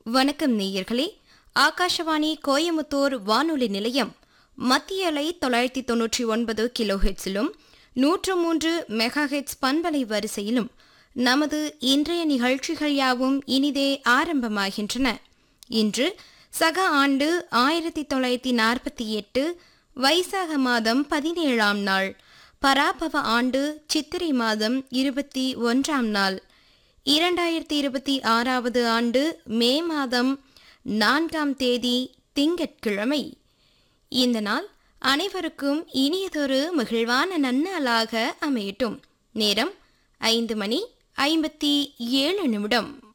வணக்கம் நேயர்களே ஆகாஷவாணி கோயமுத்தூர் வானொலி நிலையம் மத்திய அலை தொள்ளாயிரத்தி தொன்னூற்றி ஒன்பது கிலோ ஹெட்ஸிலும் நூற்று மூன்று மெகா ஹெட்ஸ் பண்பலை வரிசையிலும் நமது இன்றைய நிகழ்ச்சிகள் யாவும் இனிதே ஆரம்பமாகின்றன இன்று சக ஆண்டு ஆயிரத்தி தொள்ளாயிரத்தி நாற்பத்தி எட்டு வைசாக மாதம் பதினேழாம் நாள் பராபவ ஆண்டு சித்திரை மாதம் இருபத்தி ஒன்றாம் நாள் இரண்டாயிரத்தி இருபத்தி ஆறாவது ஆண்டு மே மாதம் நான்காம் தேதி திங்கட்கிழமை இந்த நாள் அனைவருக்கும் இனியதொரு மகிழ்வான நன்னாளாக அமையட்டும் நேரம் ஐந்து மணி ஐம்பத்தி ஏழு நிமிடம்